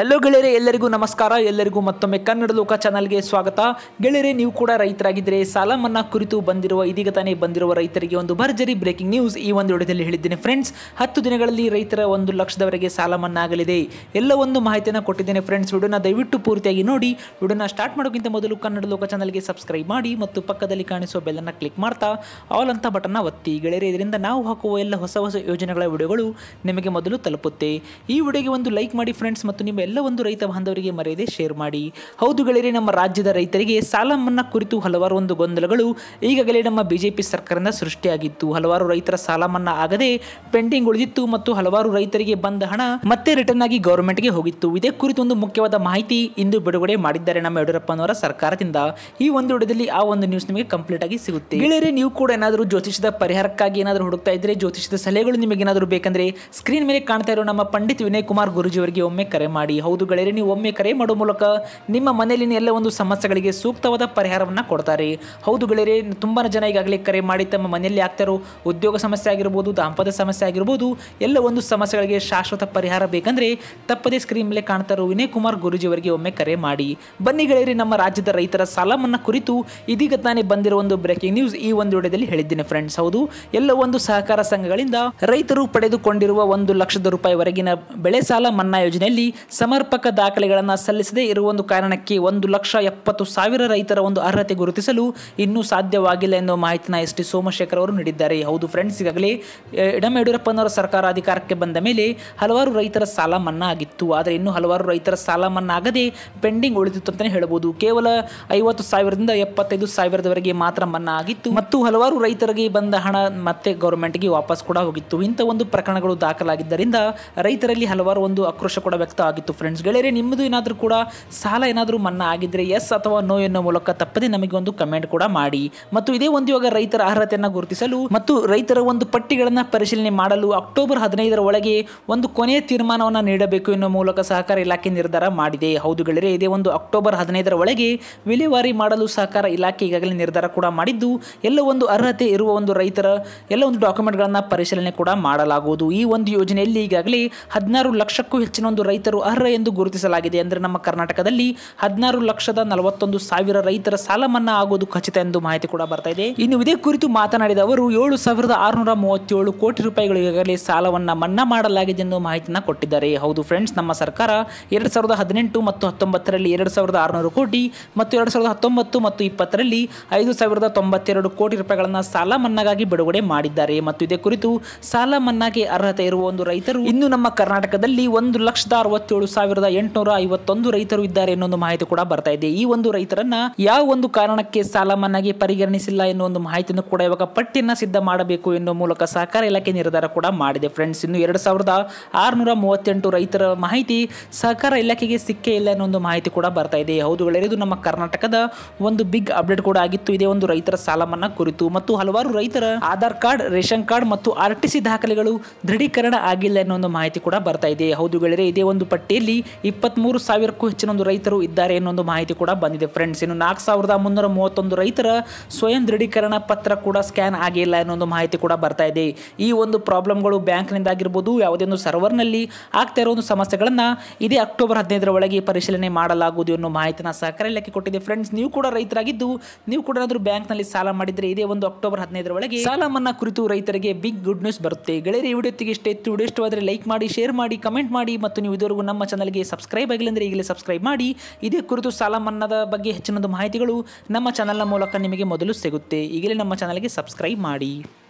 hello ಗೆಳೆಯರೆ ಎಲ್ಲರಿಗೂ ನಮಸ್ಕಾರ ಎಲ್ಲರಿಗೂ ಮತ್ತೊಮ್ಮೆ ಕನ್ನಡ ಲೋಕ ಚಾನಲ್ಗೆ ಸ್ವಾಗತ ಗೆಳೆಯರೆ ನೀವು ಕೂಡ ರೈತರಾಗಿದ್ದರೆ ಸಾಲ ಮನ್ನಾ ಕುರಿತು ಬಂದಿರುವ ಇದೀಗ ತಾನೇ ಬಂದಿರುವ ರೈತರಿಗೆ ಒಂದು ಭರ್ಜರಿ ಬ್ರೇಕಿಂಗ್ ನ್ಯೂಸ್ ಈ ಒಂದು ವಿಡಿಯೋದಲ್ಲಿ ಹೇಳಿದ್ದೇನೆ ಫ್ರೆಂಡ್ಸ್ ಹತ್ತು ದಿನಗಳಲ್ಲಿ ರೈತರ ಒಂದು ಲಕ್ಷದವರೆಗೆ ಸಾಲ ಮನ್ನಾ ಆಗಲಿದೆ ಎಲ್ಲ ಒಂದು ಮಾಹಿತಿಯನ್ನು ಕೊಟ್ಟಿದ್ದೇನೆ ಫ್ರೆಂಡ್ಸ್ ವಿಡಿಯೋನ ದಯವಿಟ್ಟು ಪೂರ್ತಿಯಾಗಿ ನೋಡಿ ವಿಡಿಯೋನ ಸ್ಟಾರ್ಟ್ ಮಾಡೋಕ್ಕಿಂತ ಮೊದಲು ಕನ್ನಡ ಲೋಕ ಚಾನಲ್ಗೆ ಸಬ್ಸ್ಕ್ರೈಬ್ ಮಾಡಿ ಮತ್ತು ಪಕ್ಕದಲ್ಲಿ ಕಾಣಿಸುವ ಬೆಲ್ಲನ್ನು ಕ್ಲಿಕ್ ಮಾಡ್ತಾ ಆಲ್ ಅಂತ ಬಟನ್ನ ಒತ್ತಿ ಗೆಳೆಯರೆ ಇದರಿಂದ ನಾವು ಹಾಕುವ ಎಲ್ಲ ಹೊಸ ಹೊಸ ಯೋಜನೆಗಳ ವಿಡಿಯೋಗಳು ನಿಮಗೆ ಮೊದಲು ತಲುಪುತ್ತೆ ಈ ವಿಡಿಯೋಗೆ ಒಂದು ಲೈಕ್ ಮಾಡಿ ಫ್ರೆಂಡ್ಸ್ ಮತ್ತು ನಿಮ್ಮ ಎಲ್ಲ ಒಂದು ರೈತ ಬಾಂಧವರಿಗೆ ಮರೆಯದೆ ಶೇರ್ ಮಾಡಿ ಹೌದು ಗೆಳೆಯರೆ ನಮ್ಮ ರಾಜ್ಯದ ರೈತರಿಗೆ ಸಾಲ ಮನ್ನಾ ಕುರಿತು ಹಲವಾರು ಒಂದು ಗೊಂದಲಗಳು ಈಗಾಗಲೇ ನಮ್ಮ ಬಿಜೆಪಿ ಸರ್ಕಾರದಿಂದ ಸೃಷ್ಟಿಯಾಗಿತ್ತು ಹಲವಾರು ರೈತರ ಸಾಲ ಮನ್ನಾ ಆಗದೆ ಪೆಂಡಿಂಗ್ ಉಳಿದಿತ್ತು ಮತ್ತು ಹಲವಾರು ರೈತರಿಗೆ ಬಂದ ಹಣ ಮತ್ತೆ ರಿಟರ್ನ್ ಆಗಿ ಗೌರ್ಮೆಂಟ್ಗೆ ಹೋಗಿತ್ತು ಇದೇ ಕುರಿತು ಒಂದು ಮುಖ್ಯವಾದ ಮಾಹಿತಿ ಇಂದು ಬಿಡುಗಡೆ ಮಾಡಿದ್ದಾರೆ ನಮ್ಮ ಯಡಿಯೂರಪ್ಪನವರ ಸರ್ಕಾರದಿಂದ ಈ ಒಂದು ವಿಡಿಯೋದಲ್ಲಿ ಆ ಒಂದು ನ್ಯೂಸ್ ನಿಮಗೆ ಕಂಪ್ಲೀಟ್ ಆಗಿ ಸಿಗುತ್ತೆ ಗೆಳೆಯರೆ ನೀವು ಕೂಡ ಏನಾದರೂ ಜ್ಯೋತಿಷದ ಪರಿಹಾರಕ್ಕಾಗಿ ಏನಾದರೂ ಹುಡುಕ್ತಾ ಇದ್ರೆ ಜ್ಯೋತಿಷದ ಸಲಹೆಗಳು ನಿಮಗೆ ಏನಾದರೂ ಬೇಕಂದ್ರೆ ಸ್ಕ್ರೀನ್ ಮೇಲೆ ಕಾಣ್ತಾ ಇರೋ ನಮ್ಮ ಪಂಡಿತ್ ವಿನಯ್ ಕುಮಾರ್ ಗುರುಜಿ ಅವರಿಗೆ ಒಮ್ಮೆ ಕರೆ ಮಾಡಿ ಹೌದು ಗೆಳೆಯರೆ ನೀವು ಒಮ್ಮೆ ಕರೆ ಮಾಡುವ ಮೂಲಕ ನಿಮ್ಮ ಮನೆಯಲ್ಲಿನ ಎಲ್ಲ ಒಂದು ಸಮಸ್ಯೆಗಳಿಗೆ ಸೂಕ್ತವಾದ ಪರಿಹಾರವನ್ನು ಕೊಡ್ತಾರೆ ಹೌದು ಗೆಳೆಯರೆ ತುಂಬಾ ಜನ ಈಗಾಗಲೇ ಕರೆ ಮಾಡಿ ತಮ್ಮ ಮನೆಯಲ್ಲಿ ಆಗ್ತಾ ಇರೋ ಉದ್ಯೋಗ ಸಮಸ್ಯೆ ಆಗಿರ್ಬೋದು ದಾಂಪತ್ಯ ಸಮಸ್ಯೆ ಆಗಿರ್ಬೋದು ಎಲ್ಲ ಒಂದು ಸಮಸ್ಯೆಗಳಿಗೆ ಶಾಶ್ವತ ಪರಿಹಾರ ಬೇಕಂದ್ರೆ ತಪ್ಪದೇ ಸ್ಕ್ರೀನ್ ಮೇಲೆ ಕಾಣ್ತಾ ಇರೋ ವಿನಯ್ ಕುಮಾರ್ ಗುರುಜಿ ಅವರಿಗೆ ಒಮ್ಮೆ ಕರೆ ಮಾಡಿ ಬನ್ನಿ ಗೆಳೆಯರೆ ನಮ್ಮ ರಾಜ್ಯದ ರೈತರ ಸಾಲ ಮನ್ನಾ ಕುರಿತು ಇದೀಗ ತಾನೇ ಬಂದಿರೋ ಒಂದು ಬ್ರೇಕಿಂಗ್ ನ್ಯೂಸ್ ಈ ಒಂದು ವಿಡಿಯೋದಲ್ಲಿ ಹೇಳಿದ್ದೇನೆ ಫ್ರೆಂಡ್ಸ್ ಹೌದು ಎಲ್ಲ ಒಂದು ಸಹಕಾರ ಸಂಘಗಳಿಂದ ರೈತರು ಪಡೆದುಕೊಂಡಿರುವ ಒಂದು ಲಕ್ಷದ ರೂಪಾಯಿವರೆಗಿನ ಬೆಳೆ ಸಾಲ ಮನ್ನಾ ಯೋಜನೆಯಲ್ಲಿ ಸಮರ್ಪಕ ದಾಖಲೆಗಳನ್ನು ಸಲ್ಲಿಸದೇ ಇರುವ ಒಂದು ಕಾರಣಕ್ಕೆ ಒಂದು ಲಕ್ಷ ಎಪ್ಪತ್ತು ಸಾವಿರ ರೈತರ ಒಂದು ಅರ್ಹತೆ ಗುರುತಿಸಲು ಇನ್ನೂ ಸಾಧ್ಯವಾಗಿಲ್ಲ ಎನ್ನುವ ಮಾಹಿತಿನ ಎಸ್ ಟಿ ಸೋಮಶೇಖರ್ ಅವರು ನೀಡಿದ್ದಾರೆ ಹೌದು ಫ್ರೆಂಡ್ಸ್ ಈಗಾಗಲೇ ಎ, ಎಡಮ ಯಡಿಯೂರಪ್ಪನವರ ಸರ್ಕಾರ ಅಧಿಕಾರಕ್ಕೆ ಬಂದ ಮೇಲೆ ಹಲವಾರು ರೈತರ ಸಾಲ ಮನ್ನಾ ಆಗಿತ್ತು ಆದರೆ ಇನ್ನೂ ಹಲವಾರು ರೈತರ ಸಾಲ ಮನ್ನಾ ಆಗದೆ ಪೆಂಡಿಂಗ್ ಉಳಿದಿತ್ತು ಅಂತಲೇ ಹೇಳ್ಬೋದು ಕೇವಲ ಐವತ್ತು ಸಾವಿರದಿಂದ ಎಪ್ಪತ್ತೈದು ಸಾವಿರದವರೆಗೆ ಮಾತ್ರ ಮನ್ನಾ ಆಗಿತ್ತು ಮತ್ತು ಹಲವಾರು ರೈತರಿಗೆ ಬಂದ ಹಣ ಮತ್ತೆ ಗೌರ್ಮೆಂಟ್ಗೆ ವಾಪಸ್ ಕೂಡ ಹೋಗಿತ್ತು ಇಂಥ ಒಂದು ಪ್ರಕರಣಗಳು ದಾಖಲಾಗಿದ್ದರಿಂದ ರೈತರಲ್ಲಿ ಹಲವಾರು ಒಂದು ಆಕ್ರೋಶ ಕೂಡ ವ್ಯಕ್ತ ಆಗಿತ್ತು ಫ್ರೆಂಡ್ಸ್ ಗೆಳೆಯರೆ ನಿಮ್ಮದು ಏನಾದರೂ ಕೂಡ ಸಾಲ ಏನಾದರೂ ಮನ್ನಾ ಆಗಿದ್ರೆ ಎಸ್ ಅಥವಾ ನೋ ಎನ್ನುವ ಮೂಲಕ ತಪ್ಪದೆ ನಮಗೆ ಒಂದು ಕಮೆಂಟ್ ಕೂಡ ಮಾಡಿ ಮತ್ತು ಇದೇ ಒಂದು ಇವಾಗ ರೈತರ ಅರ್ಹತೆಯನ್ನು ಗುರುತಿಸಲು ಮತ್ತು ರೈತರ ಒಂದು ಪಟ್ಟಿಗಳನ್ನು ಪರಿಶೀಲನೆ ಮಾಡಲು ಅಕ್ಟೋಬರ್ ಹದಿನೈದರ ಒಳಗೆ ಒಂದು ಕೊನೆಯ ತೀರ್ಮಾನವನ್ನು ನೀಡಬೇಕು ಎನ್ನುವ ಮೂಲಕ ಸಹಕಾರ ಇಲಾಖೆ ನಿರ್ಧಾರ ಮಾಡಿದೆ ಹೌದು ಗೆಳೆಯರೆ ಇದೇ ಒಂದು ಅಕ್ಟೋಬರ್ ಹದಿನೈದರ ಒಳಗೆ ವಿಲೇವಾರಿ ಮಾಡಲು ಸಹಕಾರ ಇಲಾಖೆ ಈಗಾಗಲೇ ನಿರ್ಧಾರ ಕೂಡ ಮಾಡಿದ್ದು ಎಲ್ಲ ಒಂದು ಅರ್ಹತೆ ಇರುವ ಒಂದು ರೈತರ ಎಲ್ಲ ಒಂದು ಡಾಕ್ಯುಮೆಂಟ್ಗಳನ್ನು ಪರಿಶೀಲನೆ ಕೂಡ ಮಾಡಲಾಗುವುದು ಈ ಒಂದು ಯೋಜನೆಯಲ್ಲಿ ಈಗಾಗಲೇ ಹದಿನಾರು ಲಕ್ಷಕ್ಕೂ ಹೆಚ್ಚಿನ ಒಂದು ರೈತರು ಅರ್ಹ ಎಂದು ಗುರುತಿಸಲಾಗಿದೆ ಅಂದರೆ ನಮ್ಮ ಕರ್ನಾಟಕದಲ್ಲಿ ಹದಿನಾರು ಲಕ್ಷದ ನಲವತ್ತೊಂದು ಸಾವಿರ ರೈತರ ಸಾಲ ಮನ್ನಾ ಆಗುವುದು ಖಚಿತ ಎಂದು ಮಾಹಿತಿ ಕೂಡ ಬರ್ತಾ ಇದೆ ಇನ್ನು ಇದೇ ಕುರಿತು ಮಾತನಾಡಿದ ಅವರು ಏಳು ಸಾವಿರದ ಆರುನೂರ ಮೂವತ್ತೇಳು ಕೋಟಿ ರೂಪಾಯಿಗಳು ಈಗಾಗಲೇ ಸಾಲವನ್ನ ಮನ್ನಾ ಮಾಡಲಾಗಿದೆ ಎಂದು ಮಾಹಿತಿನ ಕೊಟ್ಟಿದ್ದಾರೆ ಹೌದು ಫ್ರೆಂಡ್ಸ್ ನಮ್ಮ ಸರ್ಕಾರ ಎರಡು ಸಾವಿರದ ಹದಿನೆಂಟು ಮತ್ತು ಹತ್ತೊಂಬತ್ತರಲ್ಲಿ ಎರಡು ಸಾವಿರದ ಆರುನೂರು ಕೋಟಿ ಮತ್ತು ಎರಡು ಸಾವಿರದ ಹತ್ತೊಂಬತ್ತು ಮತ್ತು ಇಪ್ಪತ್ತರಲ್ಲಿ ಐದು ಸಾವಿರದ ತೊಂಬತ್ತೆರಡು ಕೋಟಿ ರೂಪಾಯಿಗಳನ್ನು ಸಾಲ ಮನ್ನಾಗಾಗಿ ಬಿಡುಗಡೆ ಮಾಡಿದ್ದಾರೆ ಮತ್ತು ಇದೇ ಕುರಿತು ಸಾಲ ಮನ್ನಾಗೆ ಅರ್ಹತೆ ಇರುವ ಒಂದು ರೈತರು ಇನ್ನು ನಮ್ಮ ಕರ್ನಾಟಕದಲ್ಲಿ ಒಂದು ಲಕ್ಷದ ಅರವತ್ತೇಳು ಸಾವಿರದ ಎಂಟುನೂರ ಐವತ್ತೊಂದು ರೈತರು ಇದ್ದಾರೆ ಎನ್ನುವ ಒಂದು ಮಾಹಿತಿ ಕೂಡ ಬರ್ತಾ ಇದೆ ಈ ಒಂದು ರೈತರನ್ನ ಯಾವ ಒಂದು ಕಾರಣಕ್ಕೆ ಸಾಲ ಮನ್ನಾಗೆ ಪರಿಗಣಿಸಿಲ್ಲ ಎನ್ನುವ ಒಂದು ಮಾಹಿತಿಯನ್ನು ಕೂಡ ಇವಾಗ ಪಟ್ಟಿಯನ್ನ ಸಿದ್ಧ ಮಾಡಬೇಕು ಎನ್ನುವ ಮೂಲಕ ಸಹಕಾರ ಇಲಾಖೆ ನಿರ್ಧಾರ ಕೂಡ ಮಾಡಿದೆ ಫ್ರೆಂಡ್ಸ್ ಇನ್ನು ಎರಡು ಸಾವಿರದ ಆರುನೂರ ಮೂವತ್ತೆಂಟು ರೈತರ ಮಾಹಿತಿ ಸಹಕಾರ ಇಲಾಖೆಗೆ ಸಿಕ್ಕೇ ಇಲ್ಲ ಅನ್ನೋ ಒಂದು ಮಾಹಿತಿ ಕೂಡ ಬರ್ತಾ ಇದೆ ಹೌದು ಗೆಳೆಯರೆ, ಇದು ನಮ್ಮ ಕರ್ನಾಟಕದ ಒಂದು ಬಿಗ್ ಅಪ್ಡೇಟ್ ಕೂಡ ಆಗಿತ್ತು ಇದೇ ಒಂದು ರೈತರ ಸಾಲ ಮನ್ನಾ ಕುರಿತು ಮತ್ತು ಹಲವಾರು ರೈತರ ಆಧಾರ್ ಕಾರ್ಡ್ ರೇಷನ್ ಕಾರ್ಡ್ ಮತ್ತು ಆರ್ ಟಿ ಸಿ ದಾಖಲೆಗಳು ದೃಢೀಕರಣ ಆಗಿಲ್ಲ ಅನ್ನೋ ಒಂದು ಮಾಹಿತಿ ಕೂಡ ಬರ್ತಾ ಇದೆ ಹೌದು ಗೆಳೆಯರೆ ಇದೇ ಒಂದು ಪಟ್ಟಿಯಲ್ಲಿ ಇಪ್ಪತ್ಮೂರು ಸಾವಿರಕ್ಕೂ ಹೆಚ್ಚಿನ ಒಂದು ರೈತರು ಇದ್ದಾರೆ ಅನ್ನೋ ಒಂದು ಮಾಹಿತಿ ಕೂಡ ಬಂದಿದೆ ಫ್ರೆಂಡ್ಸ್ ಇನ್ನು ನಾಲ್ಕು ಸಾವಿರದ ಮುನ್ನೂರ ಮೂವತ್ತೊಂದು ರೈತರ ಸ್ವಯಂ ದೃಢೀಕರಣ ಪತ್ರ ಕೂಡ ಸ್ಕ್ಯಾನ್ ಆಗಿಲ್ಲ ಅನ್ನೋ ಒಂದು ಮಾಹಿತಿ ಕೂಡ ಬರ್ತಾ ಇದೆ ಈ ಒಂದು ಪ್ರಾಬ್ಲಮ್ಗಳು ಬ್ಯಾಂಕ್ನಿಂದ ಆಗಿರ್ಬೋದು ಯಾವುದೇ ಒಂದು ಸರ್ವರ್ನಲ್ಲಿ ಆಗ್ತಾ ಇರೋ ಒಂದು ಸಮಸ್ಯೆಗಳನ್ನು ಇದೇ ಅಕ್ಟೋಬರ್ ಹದಿನೈದರ ಒಳಗೆ ಪರಿಶೀಲನೆ ಮಾಡಲಾಗುವುದು ಅನ್ನೋ ಮಾಹಿತಿನ ಸಹಕಾರ ಇಲಾಖೆ ಕೊಟ್ಟಿದೆ ಫ್ರೆಂಡ್ಸ್ ನೀವು ಕೂಡ ರೈತರಾಗಿದ್ದು ನೀವು ಕೂಡ ಏನಾದರೂ ಬ್ಯಾಂಕ್ನಲ್ಲಿ ಸಾಲ ಮಾಡಿದ್ರೆ ಇದೇ ಒಂದು ಅಕ್ಟೋಬರ್ ಹದಿನೈದರ ಒಳಗೆ ಸಾಲ ಮನ್ನಾ ಕುರಿತು ರೈತರಿಗೆ ಬಿಗ್ ಗುಡ್ ನ್ಯೂಸ್ ಬರುತ್ತೆ ಗೆಳೆಯರೆ ಈ ವಿಡಿಯೋತ್ತಿಗೆ ಇಷ್ಟ ಇತ್ತು ವಿಡಿಯೋ ಇಷ್ಟವಾದರೆ ಲೈಕ್ ಮಾಡಿ ಶೇರ್ ಮಾಡಿ ಕಮೆಂಟ್ ಮಾಡಿ ಮತ್ತು ನೀವು ಇದುವರೆಗೂ ನಮ್ಮ ಚಾನಲ್ಗೆ ಸಬ್ಸ್ಕ್ರೈಬ್ ಆಗಿಲ್ಲ ಅಂದರೆ ಈಗಲೇ ಸಬ್ಸ್ಕ್ರೈಬ್ ಮಾಡಿ ಇದೇ ಕುರಿತು ಸಾಲ ಮನ್ನಾದ ಬಗ್ಗೆ ಹೆಚ್ಚಿನ ಮಾಹಿತಿಗಳು ನಮ್ಮ ಚಾನಲ್ನ ಮೂಲಕ ನಿಮಗೆ ಮೊದಲು ಸಿಗುತ್ತೆ ಈಗಲೇ ನಮ್ಮ ಚಾನಲ್ಗೆ ಸಬ್ಸ್ಕ್ರೈಬ್ ಮಾಡಿ